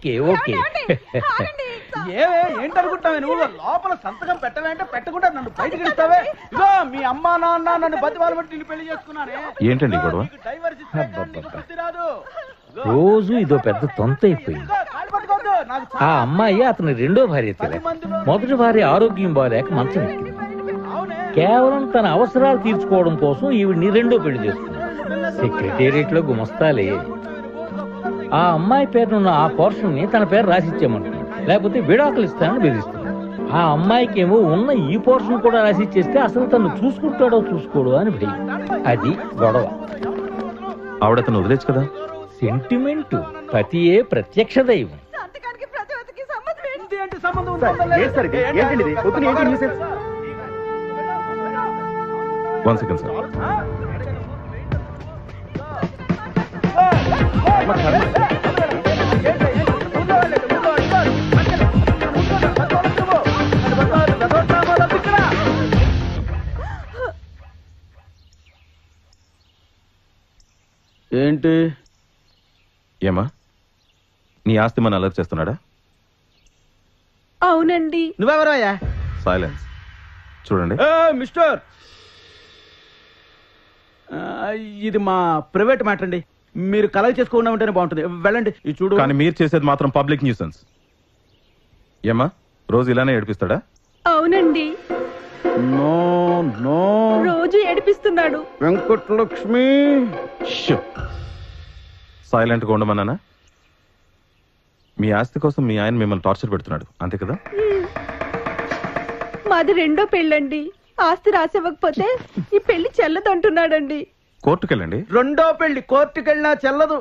Okay okay ఏవే ఏంటనుకుంటావే నువ్వు లోపల సంతకం పెట్టవేంటే పెట్టకుండా నన్ను బయటకు ఇస్తావే ఇగో మీ అమ్మా నాన్న నన్ను బతి వాళ్ళు బట్టి నిన్ను పెళ్లి చేసుకున్నానే ఏంటండి గొడవ నీకు డైవర్స్ ఇస్తే కానీ నీకు బుద్ధి రాదు ఇగో, రోజు ఇదో పెద్ద తొంత అయిపోయింది ఇగో, కాలు పట్టుకోవద్దు. నాకు ఆ అమ్మాయి అతని రెండో భార్య తెలే మొదటి భార్య ఆరోగ్యం బాగాలేక మంచం ఎక్కింది అవునే కేవలం తన అవసరాలు తీర్చుకోవడం కోసం ఈవిడ్ని రెండో పెళ్లి చేసుకుంది సెక్రటేరియట్ లో గుమస్తాలే ఆ అమ్మాయి పేరునున్న ఆ పోర్షన్ ని తన పేరు రాసిచ్చామంటున్నాడు లేకపోతే విడాకులు ఇస్తానని బెదిరిస్తున్నాడు ఆ అమ్మాయికి ఏమో ఉన్న ఈ పోర్షన్ కూడా రాసిచ్చేస్తే అసలు తను చూసుకుంటాడో చూసుకోడో అని భయం అది గొడవ ఆవిడతను వదిలేచ్చు కదా సెంటిమెంట్ పతియే ప్రత్యక్ష దైవం సంతకానికి ప్రతివతికి సంబంధం ఏంటి ఏంటి అంటే సంబంధం ఉందా ఏంటి సార్ ఇది? ఏంటండి ఇది? పొద్దున ఏంటి nuisance? వన్ సెకండ్ సార్ ఏంటి ఏమా నీ ఆస్తి మన అలర్ట్ చేస్తున్నాడా అవునండి నువ్వెవరాయా సైలెన్స్ చూడండి ఏ, మిస్టర్ ఆ, ఇది మా ప్రైవేట్ మ్యాటర్ అండి మీరు కలెక్ట్ చేసుకోకుండా ఉంటేనే బాగుంటుంది వెళ్ళండి ఇది చూడు కానీ మీరు చేసేది మాత్రం పబ్లిక్ న్యూసెన్స్ ఏమా రోజు ఇలానే ఏడిపిస్తాడా అవునండి నో నో రోజు ఏడిపిస్తున్నాడు వెంకటలక్ష్మి సైలెంట్గా ఉండమన్నానా మీ ఆస్తి కోసం మీ ఆయన మిమ్మల్ని టార్చర్ పెడుతున్నాడు అంతే కదా మాది రెండో పెళ్ళండి ఆస్తి రాసివ్వకపోతే ఈ పెళ్లి చెల్లదంటున్నాడండి కోర్టుకెళ్ళండి రెండో పెళ్లి కోర్టుకెళ్ళినా చెల్లదు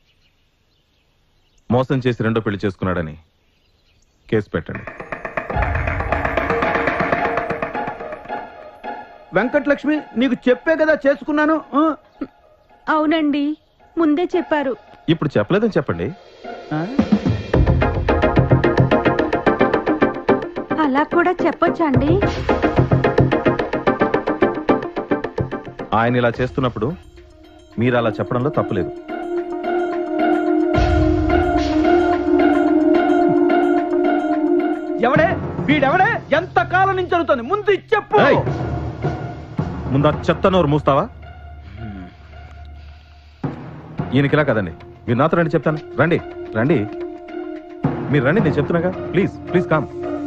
మోసం చేసి రెండో పెళ్లి చేసుకున్నాడని కేసు పెట్టండి వెంకటలక్ష్మి నీకు చెప్పే కదా చేసుకున్నాను ఆ? అవునండి ముందే చెప్పారు ఇప్పుడు చెప్పలేదని చెప్పండి ఆ? అలా కూడా చెప్పొచ్చండి ఆయన ఇలా చేస్తున్నప్పుడు మీరు అలా చెప్పడంలో తప్పులేదు ఎవడే వీడెవడే ఎంత కాలం నుంచి జరుగుతుంది ముందు ఇది చెప్పు ఏయ్! ముందు ఆ చెత్త నోరు మూస్తావా ఈయనకిలా కదండి మీరు నాతో రండి చెప్తాను రండి రండి మీరు రండి నేను చెప్తున్నాగా ప్లీజ్ ప్లీజ్ కామ్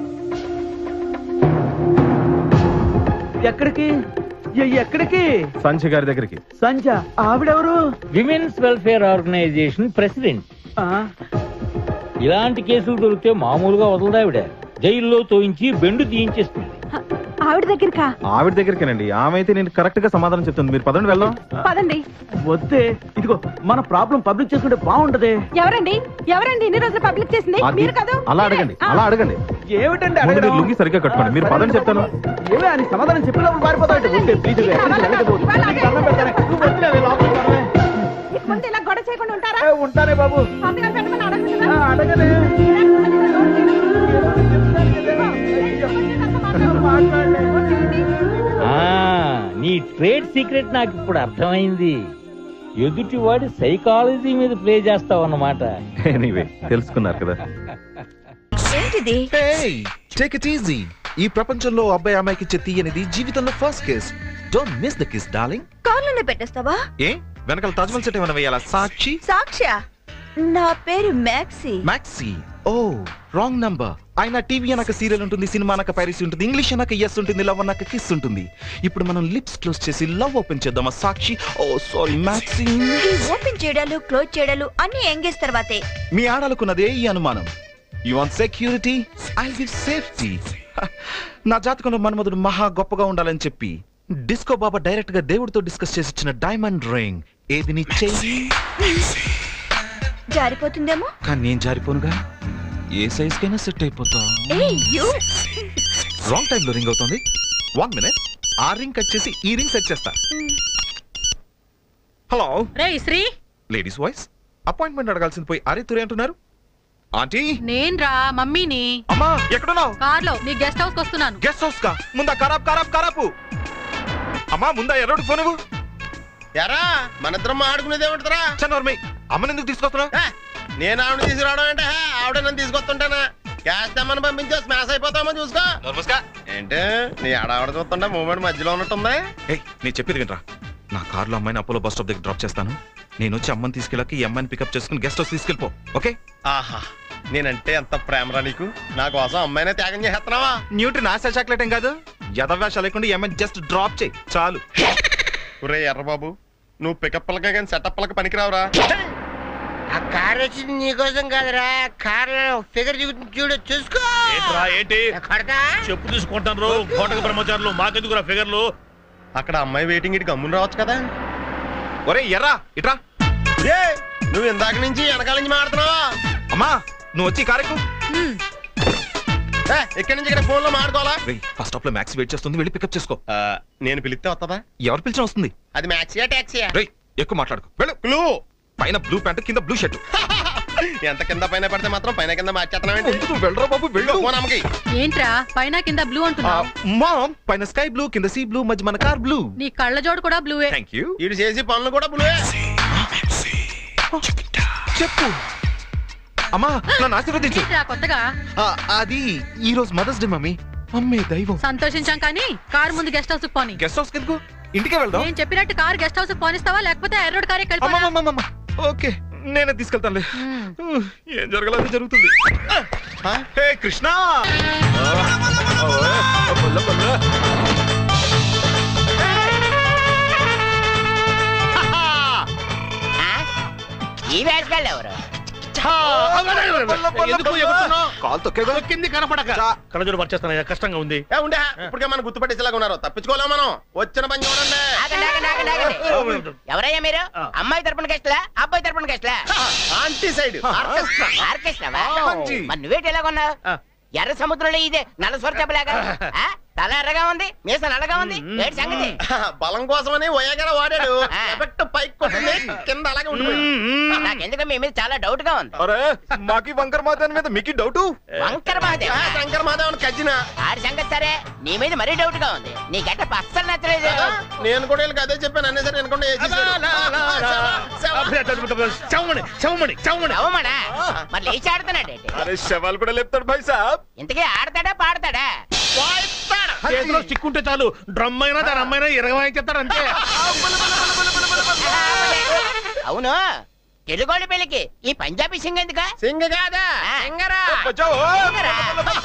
ఎక్కడికి ఎ- ఎక్కడికి సంజయ్ గారి దగ్గరికి సంజ ఆవిడెవరు విమెన్స్ వెల్ఫేర్ ఆర్గనైజేషన్ ప్రెసిడెంట్ ఆ, ఇలాంటి కేసులు దొరికితే మామూలుగా వదలదావిడ జైల్లో తోయించి బెండు తీయించేస్తుంది హ- ఆవిడ దగ్గరకా ఆవిడ దగ్గరికేనండి ఆమె అయితే నేను కరెక్ట్ గా సమాధానం చెప్తుంది మీరు పదండి వెళ్దాం పదండి వద్దే ఇదిగో మన ప్రాబ్లం పబ్లిక్ చేసుకుంటే బాగుంటది ఎవరండి ఎవరండి ఇన్ని రోజులు పబ్లిక్ చేసింది అది- మీరు కదా అలా అడగండి అలా అడగండి ఏమిటండి ముందు అడగడం? మీరు లుంగి సరిగ్గా కట్టుకోండి మీరు పదని చెప్తాను ఏమే అని సమాధానం చెప్పినప్పుడు పారిపోతాడు ఉంటే ప్లీజ్ ఇవే. ఎక్కడికి వెళ్ళకపోవద్దు. నీకు దండం పెడతానే. నువ్వు వద్దులేవే, లోపలికి రావే. ముందు ఇలా గొడవ చేయకుండా ఉంటారా ఏ, ఉంటానే బాబు సంతకాలు పెట్టమని అడగను ఆ, కదా? అడగనే మాట్లాడలే. ఆ నీ ట్రేడ్ సీక్రెట్ నాకు ఇప్పుడు అర్థమైంది ఎదుటివాడి సైకాలజీ మీద ప్లే చేస్తావు అన్నమాట ఎనీవే తెలుసుకున్నారు కదా ఏంటిది టేక్ ఇట్ ఈజీ ఈ ప్రపంచంలో అబ్బాయి అమ్మాయికి ఇచ్చే తీయనిది జీవితంలో first kiss don't miss the kiss darling కార్లోనే పెట్టేస్తావా ఏ వెనకాల తాజ్మహల్ సెట్ ఏమైనా వేయాలా సాక్షి సాక్ష్య నా పేరు Maxi Maxi oh wrong number ఆయన టీవీ అనక సీరియల్ ఉంటుంది సినిమా అనక పైరసీ ఉంటుంది ఇంగ్లీష్ అనక ఎస్ ఉంటుంది లవ్ అనక కిస్ ఉంటుంది ఇప్పుడు మనం లిప్స్ క్లోజ్ చేసి లవ్ ఓపెన్ చేద్దామా సాక్షి ఓ సారీ మ్యాక్సీ ఈ ఓపెన్ చేయడాలు క్లోజ్ చేయడాలు అన్ని ఎంగేజ్ తర్వాతే మీ ఆడాలకున్నదే ఈ అనుమానం you want security I give safety నా జాతకంలో మన్మధుడు మహా గొప్పగా ఉండాలని చెప్పి డిస్కో బాబా డైరెక్ట్ గా దేవుడితో డిస్కస్ చేసి ఇచ్చిన డైమండ్ రింగ్ ఏది నీ చెయ్యి జారిపోతుందేమో కానీ నేను జారిపోనుగా ఏ సైజ్ కైనా సెట్ అయిపోతా ఏ యూ రాంగ్ టైం లో రింగ్ అవుతుంది వన్ మినిట్ ఆ రింగ్ కట్ చేసి ఈ రింగ్ సెట్ చేస్తా హలో రే శ్రీ లేడీస్ వాయిస్ అపాయింట్మెంట్ అడగాల్సింది పోయి అరే తురే అంటున్నారు ఆంటీ నేను రా మమ్మీని అమ్మా ఎక్కడున్నావు కార్లో నీ గెస్ట్ హౌస్ వస్తున్నాను గెస్ట్ హౌస్ కా ముందా ఖరాబ్ ఖరాబ్ ఖరాబు అమ్మా ముందా ఎర్రోడు ఫోన్ ఇవ్వు ఎరా మన ఇద్దరం ఆడుకునేది ఏమంటారా చన్నోర్మై అమ్మని ఎందుకు తీసుకొస్తున్నావు నేను ఆవిడ తీసుకురావడం అంటే ఆవిడ తెమ్మని తీసుకొస్తుంటానా క్యాష్ తెమ్మని పంపించే స్మాష్ అయిపోతామో చూసుకో ఏంటి నీ ఆడవిడ చూస్తుంటే మూమెంట్ మధ్యలో ఉన్నట్టుందా ఏయ్ నేను చెప్పేది వినరా నా కార్లో అమ్మాయిని అపోలో బస్ స్టాప్ దగ్గర డ్రాప్ చేస్తాను నేను వచ్చి అమ్మని తీసుకెళ్ళాక ఈ అమ్మాయిని పికప్ చేసుకుని గెస్ట్ హౌస్ తీసుకెళ్ళిపో ఓకే ఆహా నేనంటే ఎంత ప్రేమరా నీకు నా కోసం అమ్మాయినే త్యాగం చేస్తున్నావా న్యూట్రీ నాశా చాక్లెట్ ఏం కాదు యథవేషాలు లేకుండా ఈ అమ్మాయిని జస్ట్ డ్రాప్ చేయి చాలు ఒరే ఎర్రబాబు నువ్వు పికప్లకే కానీ సెటప్లకి పనికిరావురా ఆ కార్ వచ్చింది నీకోసం కాదురా కార్ ఫిగర్ చూడు చూసుకో ఏంటి కొడతా చెప్పు తీసుకుంటాను కోటక బ్రహ్మచారులు మాకెందుకు ఫిగర్లు అక్కడ అమ్మాయి వెయిటింగ్ ఇటు గమ్మున రావచ్చు కదా ఒరే ఎర్రా ఇట్రా ఏ నువ్వు ఇందాక నుంచి వెనకాల నుంచి మాడుతున్నావా అమ్మా నువ్వు వచ్చి కారెక్కు ఏ, ఇక్కడి నుంచి ఇక్కడ ఫోన్ లో మాడుకోవాలా ఫస్ట్ స్టాప్ లో మ్యాక్స్ వెయిట్ చేస్తుంది వెళ్ళి పికప్ చేసుకో ఆ, నేను పిలిస్తే వస్తుందా ఎవరు పిలిచిన వస్తుంది అది మ్యాక్సీయా టాక్సీయా రేయ్ ఎక్కువ మాట్లాడుకో వెళ్ళు క్లూ పైన బ్లూ ప్యాంట్ కింద బ్లూ షర్ట్ ఎంత కింద పైన పడితే మాత్రం పైన కింద మార్చేస్తున్నావేంటి ఎందుకు వెళ్ళరా బాబు వెళ్ళు ఫోన్ అమ్మకి ఏంట్రా పైన కింద బ్లూ అంటున్నావు మామ్ పైన స్కై బ్లూ కింద సీ బ్లూ మధ్య మన కార్ బ్లూ నీ కళ్ళ జోడు కూడా బ్లూవే థ్యాంక్ యూ ఇటు చేసి పనులు కూడా బ్లూ చెప్పు అమ్మా నన్ను ఆశీర్వదించు ఏంట్రా కొత్తగా ఆ, అది ఈ రోజు మదర్స్ డే మమ్మీ అమ్మే దైవం సంతోషించాం కానీ కారు ముందు గెస్ట్ హౌస్ పోని గెస్ట్ హౌస్ కిందకు ఇంటికే వెళ్దాం నేను చెప్పినట్టు కారు గెస్ట్ హౌస్ పోనిస్తావా లేకపోతే ఎర్రోడ్ కారే అమ్మమ్మమ్మమ్మ. ఓకే నేనే తీసుకెళ్తానులే ఉహ్, ఏం జరగాలి జరుగుతుంది హే కృష్ణ ఈ వేసుకెళ్ళి ఎవరు ఎందుకు ఎగురుతున్నావ్? కాల్ తొక్కే కింది కనపడక కళ్ళజోడు పనిచేస్తాను కష్టంగా ఉంది ఏ, ఉండే ఇప్పటికే మనం గుర్తుపట్టేసేలాగా ఉన్నారు తప్పించుకోలేము మనం వచ్చిన పని చూడండి ఆగండి ఆగండి ఆగండి ఆగండి ఎవరయ్యా మీరు అమ్మాయి తరపున గెస్ట్లా అబ్బాయి తరపున గెస్ట్లా ఆంటీ సైడ్ ఆర్కెస్ట్రా ఆర్కెస్ట్రావా హాంజీ. మరి నువ్వేటి ఎలా కొన్నావు ఎర్ర సముద్రంలో ఇదే నల్ల సొర చెప్పలేగా ఆ? తల ఎర్రగా ఉంది మీస నల్లగా ఉంది ఏడు సంగతి బలం కోసమని వయగర వాడాడు ఆ. ఎఫెక్ట్ పైకి కొట్టింది కింద అలాగే ఉండిపోయింది నాకెందుకు మీ మీద చాలా డౌట్ గా ఉంది అరే మాకి వంకర మాతాని మీద మీకు డౌట్ వంకర మహాదేవ్ ఆ, శంకర్ మాధవన్ కజ్జిన ఆడి సంగతి సరే నీ మీద మరీ డౌట్ గా ఉంది నీ గట్ట అస్సలు నచ్చలేదు నేను కూడా వీళ్ళకి అదే చెప్పాను అన్నీ సరే అనుకుంటే చవమణి చవమణి చవమణి అవమానా మరి లేచి ఆడుతున్నాడు అరే శవాలు కూడా లేపుతాడు భాయ్ సాబ్ ఇంతకీ ఆడతాడా పాడతాడా చేతిలో స్టిక్ ఉంటే చాలు డ్రమ్ అయినా దాని అమ్మైనా ఇరగవాయించేస్తారు అంతే అవును తెలుగోళ్ళ పెళ్లికి ఈ పంజాబీ సింగ్ ఎందుకా సింగ కాదా ఆ. సింగరా బచావో. సింగరా?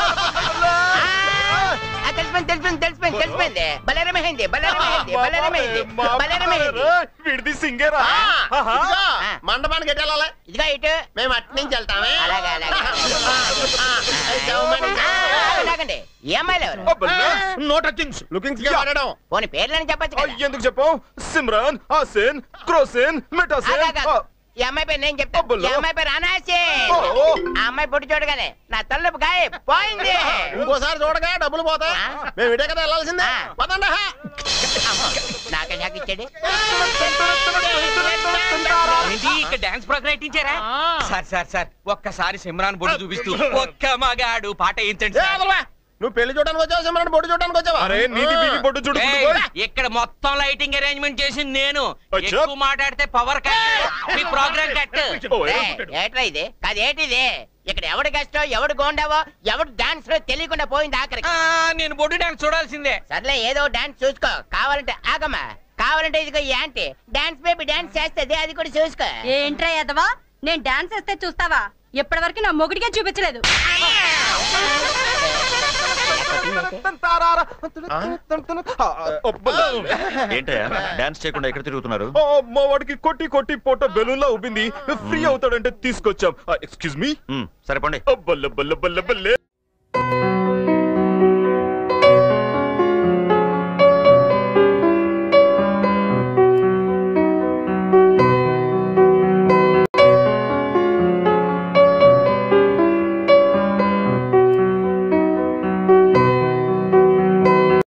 ఆ, తెలిసిపోయింది తెలిసిపోయింది తెలిసిపోయింది తెలిసిపోయింది బలరమైంది బలరమైంది బలరమైంది బలరమైంది వీడిది సింగేరా ఆ, ఆహా. ఇదిగో, ఆ. మండపానికి ఎటు వెళ్ళాలి ఇదిగో ఇటు మేము అటు నుంచి వెళ్తామే అలాగే అలాగే ఆ, ఆ, చవమణి. ఆ, ఆగండి ఈ అమ్మాయిలు ఎవరు అబ్బల్లే. నో టచింగ్స్ లుకింగ్స్ గా వాడడం పోనీ పేర్లని చెప్పచ్చు ఆ, కదా ఎందుకు చెప్పావు సిమ్రాన్ హాసిన్ క్రోసిన్ మెటాసిన్ ఆగు, ఆగు, ఆగు. ఈ అమ్మాయి పేరు నేను చెప్తా అబ్బల్లో. ఈ అమ్మాయి పేరు అనాసి ఓ, ఓ. ఆ అమ్మాయి పొట్టు చూడగానే నా తల్లు గాయ పోయింది ఇంకోసారి చూడగా డబ్బులు పోతాయి ఆ. మేము ఇటే కదా వెళ్ళాల్సిందే ఆ. పదండి హా. నాకే షాక్ ఇచ్చాడు ఏంటి ఇక్కడ డాన్స్ ప్రోగ్రామ్ ఇచ్చారా సార్ సార్ సార్ ఒక్కసారి సిమ్రాన్ బొడ్డు చూపిస్తూ ఒక్క మగాడు పాట వేయించండి ఏ, సార్. వదలవా. నువ్వు పెళ్లి చూడడానికి వచ్చావా సిమ్మరని బొట్టు చూడడానికి వచ్చావా అరే నీది వీధి పొట్టు చూడు ఏయ్, గుడ్డు పోయ్. ఇక్కడ మొత్తం లైటింగ్ అరేంజ్మెంట్ చేసింది నేను అచ్చా. ఎక్కువ మాట్లాడితే పవర్ కట్ మీ ప్రోగ్రామ్ కట్ ఓ, ఏ, ఏయ్, ఏట్రా ఇది కాదు ఏంటిది ఇక్కడ ఎవడు కష్టం ఎవడు గోండావో ఎవడు డాన్స్ లో తెలియకుండా పోయింది ఆఖరికి నేను బొడ్డు డాన్స్ చూడాల్సిందే సర్లే ఏదో డాన్స్ చూసుకో కావాలంటే ఆగమ్మా కావాలంటే ఇదిగో ఈ ఆంటీ డాన్స్ బేబీ డాన్స్ చేస్తుంది అది కూడా చూసుకో ఏంట్రా ఎదవా నేను డాన్స్ వేస్తే చూస్తావా ఇప్పటి వరకు నా మొగుడికే చూపించలేదు తంతారారా. ఆ, అబ్బల్లే. ఏంటయ్యా డాన్స్ చేయకుండా ఎక్కడ తిరుగుతున్నారు ఆ, మా వాడికి కొట్టి కొట్టి పొట్ట బెలూన్లా ఉబ్బింది ఫ్రీ అవుతాడంటే తీసుకొచ్చాం ఎక్స్క్యూజ్ మీ సరే పండి బల్ల బల్ల బల్ల బల్లే